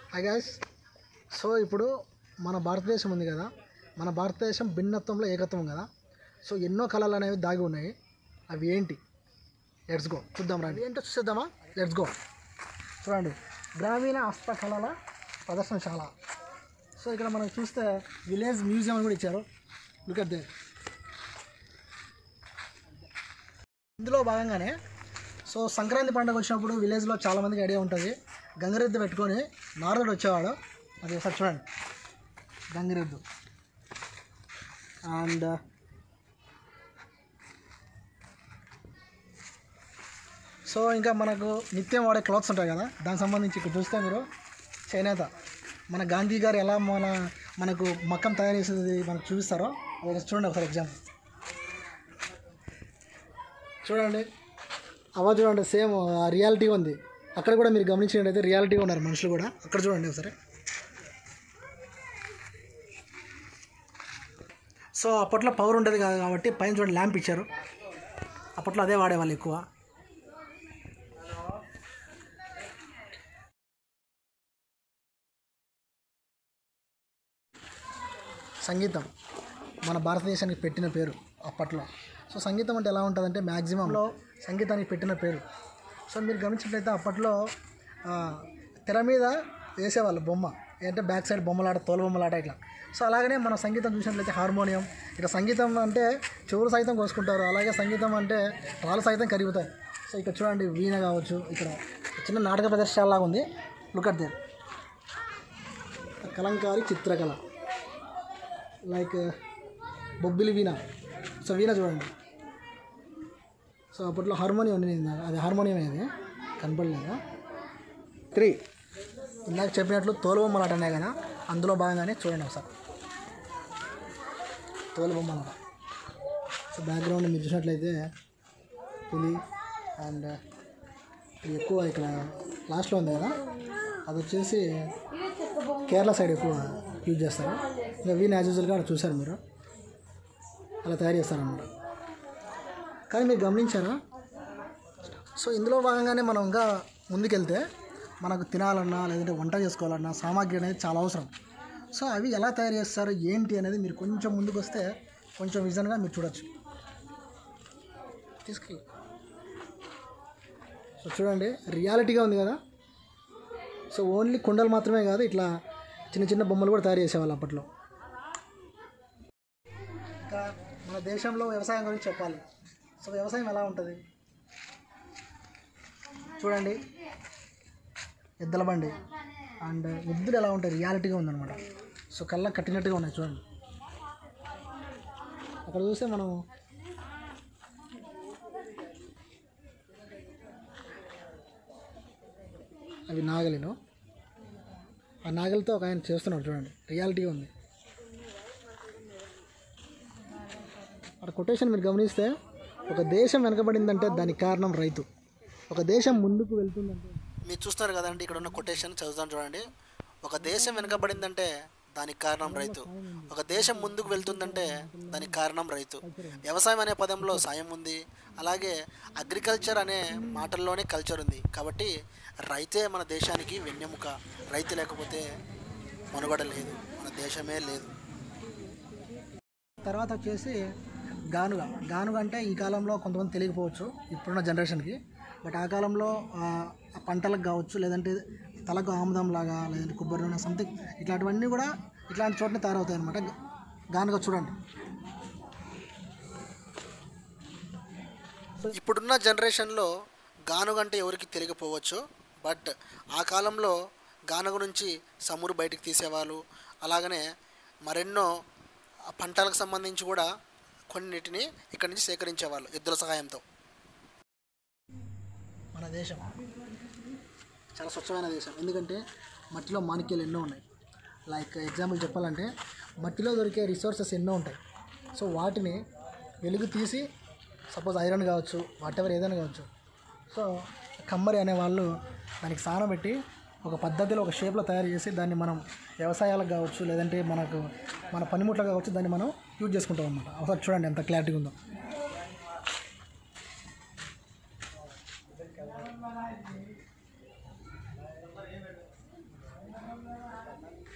Hi guys so ఇప్పుడు మన భారతదేశం ఉంది కదా మన భారతదేశం భిన్నత్వంలో ఏకత్వం కదా సో ఎన్నో కళలు అనేవి దాగి ఉన్నాయి అవి ఏంటి లెట్స్ గో చూద్దాం రండి ఏంటో చూసేద్దామా లెట్స్ గో చూడండి గ్రామీణ హస్తకళల ప్రదర్శనశాల సో ఇక్కడ మనం చూస్తే విలేజ్ మ్యూజియం అని కూడా ఇచ్చారు లుక్ అట్ దే ఇందులో భాగంగానే సో సంక్రాంతి పండుగ వచ్చినప్పుడు విలేజ్లో చాలామందికి ఐడియా ఉంటుంది గంగరెద్దు పెట్టుకొని నారదుడు వచ్చేవాడు అది ఒకసారి చూడండి గంగిరెద్దు అండ్ సో ఇంకా మనకు నిత్యం వాడే క్లాత్స్ ఉంటాయి కదా దానికి సంబంధించి ఇక్కడ చూస్తే మీరు చేనేత మన గాంధీ గారు ఎలా మన మనకు మక్కం తయారు చేసేది మనకు చూపిస్తారో ఒకసారి చూడండి ఒకసారి ఎగ్జాంపుల్ చూడండి అవ చూడండి సేమ్ రియాలిటీగా ఉంది అక్కడ కూడా మీరు గమనించినట్టయితే రియాలిటీగా ఉన్నారు మనుషులు కూడా అక్కడ చూడండి ఒకసారి సో అప్పట్లో పవర్ ఉండేది కాదు కాబట్టి పైన చూడండి ల్యాంప్ ఇచ్చారు అప్పట్లో అదే వాడేవాళ్ళు ఎక్కువ సంగీతం మన భారతదేశానికి పెట్టిన పేరు అప్పట్లో సో సంగీతం అంటే ఎలా ఉంటుందంటే మ్యాక్సిమంలో సంగీతానికి పెట్టిన పేరు సో మీరు గమనించినట్లయితే అప్పట్లో ఆ, తెర మీద వేసేవాళ్ళు బొమ్మ ఏంటంటే బ్యాక్ సైడ్ బొమ్మలాట తోలు బొమ్మలాట ఇట్లా సో అలాగనే మనం సంగీతం చూసినట్లయితే హార్మోనియం ఇక సంగీతం అంటే చెవులు సైతం కోసుకుంటారు అలాగే సంగీతం అంటే రాళ్ళు సైతం కరుగుతాయి సో ఇక్కడ చూడండి వీణ కావచ్చు ఇక్కడ చిన్న నాటక ప్రదర్శనలాగా ఉంది లుక్ అట్ దేర్ కలంకారి చిత్రకళ లైక్ బొబ్బిలి వీణ సో వీణ చూడండి సో అప్పట్లో హార్మోనియం ఉండింది అది హార్మోనియం అది కనపడలేదా త్రీ ఇందాక చెప్పినట్లు తోలు బొమ్మలాట అనే కదా అందులో భాగంగానే చూడండి ఒకసారి తోలు బొమ్మలాట సో బ్యాక్గ్రౌండ్ మీరు చూసినట్లయితే పులి అండ్ ఇది ఎక్కువ ఇక్కడ లాస్ట్లో ఉంది కదా అది వచ్చేసి కేరళ సైడ్ ఎక్కువ యూజ్ చేస్తారు ఇంకా వీ న్యాచురల్గా చూశారు మీరు అలా తయారు చేస్తారన్నమాట కానీ మీరు గమనించారా సో ఇందులో భాగంగానే మనం ఇంకా ముందుకెళ్తే మనకు తినాలన్నా లేదంటే వంట చేసుకోవాలన్నా సామాగ్రి అనేది చాలా అవసరం సో అవి ఎలా తయారు చేస్తారు ఏంటి అనేది మీరు కొంచెం ముందుకు వస్తే కొంచెం విజన్గా మీరు చూడొచ్చు తీసుకు సో చూడండి రియాలిటీగా ఉంది కదా సో ఓన్లీ కుండలు మాత్రమే కాదు ఇట్లా చిన్న చిన్న బొమ్మలు కూడా తయారు చేసేవాళ్ళు అప్పట్లో ఇంకా మన దేశంలో వ్యవసాయం గురించి చెప్పాలి సో వ్యవసాయం ఎలా ఉంటుంది చూడండి ఎద్దుల బండి అండ్ ఎద్దులు ఎలా ఉంటాయి రియాలిటీగా ఉందన్నమాట సో కళ్ళకు కట్టినట్టుగా ఉన్నాయి చూడండి అక్కడ చూస్తే మనం అవి నాగలిను ఆ నాగలితో ఒక ఆయన చేస్తున్నాడు చూడండి రియాలిటీగా ఉంది అక్కడ కొటేషన్ మీరు గమనిస్తే ఒక దేశం వెనకబడిందంటే దానికి కారణం రైతు ఒక దేశం ముందుకు వెళ్తుందంటే మీరు చూస్తారు కదండి ఇక్కడ ఉన్న కొటేషన్ చదువుతాను చూడండి ఒక దేశం వెనకబడిందంటే దానికి కారణం రైతు ఒక దేశం ముందుకు వెళ్తుందంటే దానికి కారణం రైతు వ్యవసాయం అనే పదంలో సాయం ఉంది అలాగే అగ్రికల్చర్ అనే మాటల్లోనే కల్చర్ ఉంది కాబట్టి రైతే మన దేశానికి వెన్నెముక రైతు లేకపోతే మనుగడ లేదు మన దేశమే లేదు తర్వాత వచ్చేసి గానుగ గానుగ అంటే ఈ కాలంలో కొంతమంది తెలియకపోవచ్చు ఇప్పుడున్న జనరేషన్కి బట్ ఆ కాలంలో ఆ, ఆ పంటలకు కావచ్చు లేదంటే తలకు ఆముదం లాగా లేదంటే కొబ్బరి నూనె సంథింగ్ ఇట్లాంటివన్నీ కూడా ఇట్లాంటి చోటనే తయారవుతాయి అనమాట గానుగ చూడండి ఇప్పుడున్న జనరేషన్లో గానుగ అంటే ఎవరికి తెలియకపోవచ్చు బట్ ఆ కాలంలో గానుగ నుంచి సమురు బయటికి తీసేవాళ్ళు అలాగనే మరెన్నో పంటలకు సంబంధించి కూడా కొన్నిటిని ఇక్కడి నుంచి సేకరించేవాళ్ళు ఎద్దుల సహాయంతో మన దేశం చాలా స్వచ్ఛమైన దేశం ఎందుకంటే మట్టిలో మాణిక్యాలు ఎన్నో ఉన్నాయి లైక్ ఎగ్జాంపుల్ చెప్పాలంటే మట్టిలో దొరికే రిసోర్సెస్ ఎన్నో ఉంటాయి సో వాటిని వెలుగు తీసి సపోజ్ ఐరన్ కావచ్చు వాటెవర్ ఏదైనా కావచ్చు సో కమ్మరి అనే వాళ్ళు దానికి సాన పెట్టి ఒక పద్ధతిలో ఒక షేప్లో తయారు చేసి దాన్ని మనం వ్యవసాయాలకు కావచ్చు లేదంటే మనకు మన పనిముట్లకు కావచ్చు దాన్ని మనం యూజ్ చేసుకుంటాం అనమాట ఒకసారి చూడండి ఎంత క్లారిటీగా ఉందో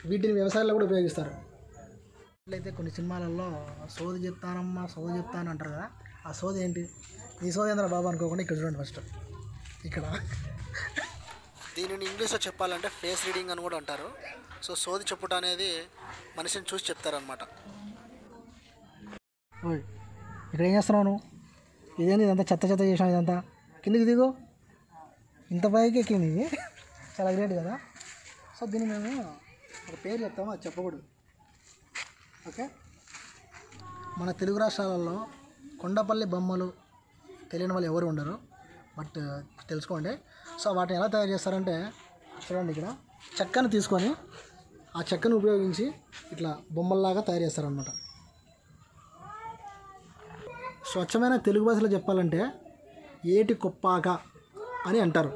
వీటిని వ్యవసాయంలో కూడా ఉపయోగిస్తారు అయితే కొన్ని సినిమాలలో సోది చెప్తానమ్మా సోది చెప్తాను అంటారు కదా ఆ సోది ఏంటి ఈ సోది ఏంద్ర బాబు అనుకోకుండా ఇక్కడ చూడండి ఫస్ట్ ఇక్కడ దీనిని ఇంగ్లీష్లో చెప్పాలంటే ఫేస్ రీడింగ్ అని కూడా అంటారు సో సోది చెప్పుట అనేది మనిషిని చూసి చెప్తారనమాట ఓయ్ ఇక్కడ ఏం చేస్తున్నావు నువ్వు ఇదేంది ఇదంతా చెత్త చెత్త చేసావు ఇదంతా కిందికి దిగు ఇంత పైకి ఎక్కింది ఇది చాలా గ్రేట్ కదా సో దీన్ని మేము ఒక పేరు చెప్తాము అది చెప్పకూడదు ఓకే మన తెలుగు రాష్ట్రాలలో కొండపల్లి బొమ్మలు తెలియని వాళ్ళు ఎవరు ఉండరు బట్ తెలుసుకోండి సో వాటిని ఎలా తయారు చేస్తారంటే చూడండి ఇక్కడ చెక్కను తీసుకొని ఆ చెక్కను ఉపయోగించి ఇట్లా బొమ్మల్లాగా తయారు చేస్తారనమాట స్వచ్ఛమైన తెలుగు భాషలో చెప్పాలంటే ఏటి కొప్పాక అని అంటారు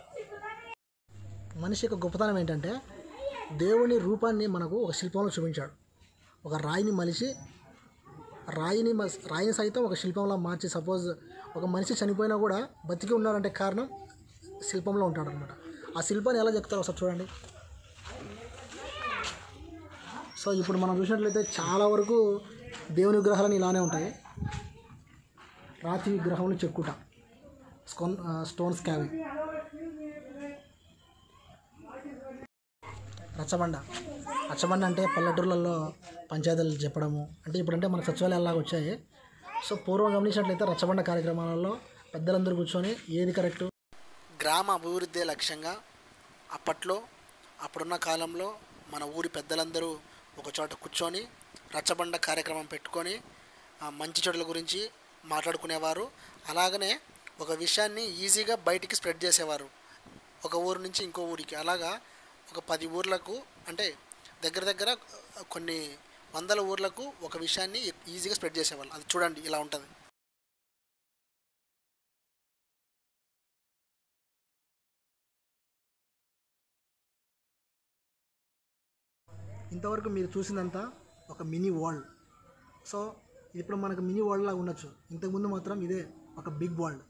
మనిషి యొక్క గొప్పతనం ఏంటంటే దేవుని రూపాన్ని మనకు ఒక శిల్పంలో చూపించాడు ఒక రాయిని మలిచి రాయిని మస్- రాయిని సైతం ఒక శిల్పంలో మార్చి సపోజ్ ఒక మనిషి చనిపోయినా కూడా బతికి ఉన్నారంటే కారణం శిల్పంలో ఉంటాడు అనమాట ఆ శిల్పాన్ని ఎలా చెప్తారో ఒకసారి చూడండి సో ఇప్పుడు మనం చూసినట్లయితే చాలా వరకు దేవుని విగ్రహాలని ఇలానే ఉంటాయి రాతి విగ్రహంలో చెక్కుట స్కోన్ స్టోన్స్ క్యావి రచ్చబండ రచ్చబండ అంటే పల్లెటూర్లలో పంచాయతీలు చెప్పడము అంటే ఇప్పుడంటే మన సచివాలయాలాగా వచ్చాయి సో పూర్వం గమనించినట్లయితే రచ్చబండ కార్యక్రమాలలో పెద్దలందరూ కూర్చొని ఏది కరెక్టు గ్రామ అభివృద్ధి లక్ష్యంగా అప్పట్లో అప్పుడున్న కాలంలో మన ఊరి పెద్దలందరూ ఒక చోట కూర్చొని రచ్చబండ కార్యక్రమం పెట్టుకొని ఆ మంచి చెడుల గురించి మాట్లాడుకునేవారు అలాగనే ఒక విషయాన్ని ఈజీగా బయటికి స్ప్రెడ్ చేసేవారు ఒక ఊరు నుంచి ఇంకో ఊరికి అలాగా ఒక పది ఊర్లకు అంటే దగ్గర దగ్గర కొన్ని వందల ఊర్లకు ఒక విషయాన్ని ఈజీగా స్ప్రెడ్ చేసేవాళ్ళు అది చూడండి ఇలా ఉంటుంది ఇంతవరకు మీరు చూసిందంతా ఒక మినీ వరల్డ్ సో ఇప్పుడు మనకు మినీ వరల్డ్ లాగా ఉండొచ్చు ఇంతకుముందు మాత్రం ఇదే ఒక బిగ్ వరల్డ్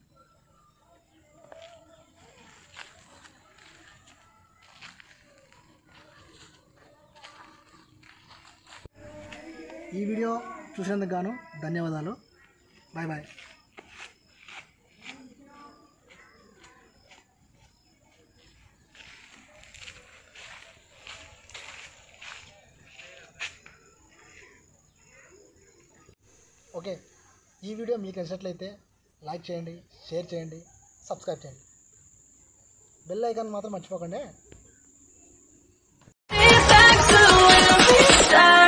ఈ వీడియో చూసినందుకు గాను ధన్యవాదాలు బాయ్ బాయ్ ఓకే ఈ వీడియో మీకు నచ్చినట్లయితే లైక్ చేయండి షేర్ చేయండి సబ్స్క్రైబ్ చేయండి బెల్ ఐకాన్ మాత్రం మర్చిపోకండి back to when we started.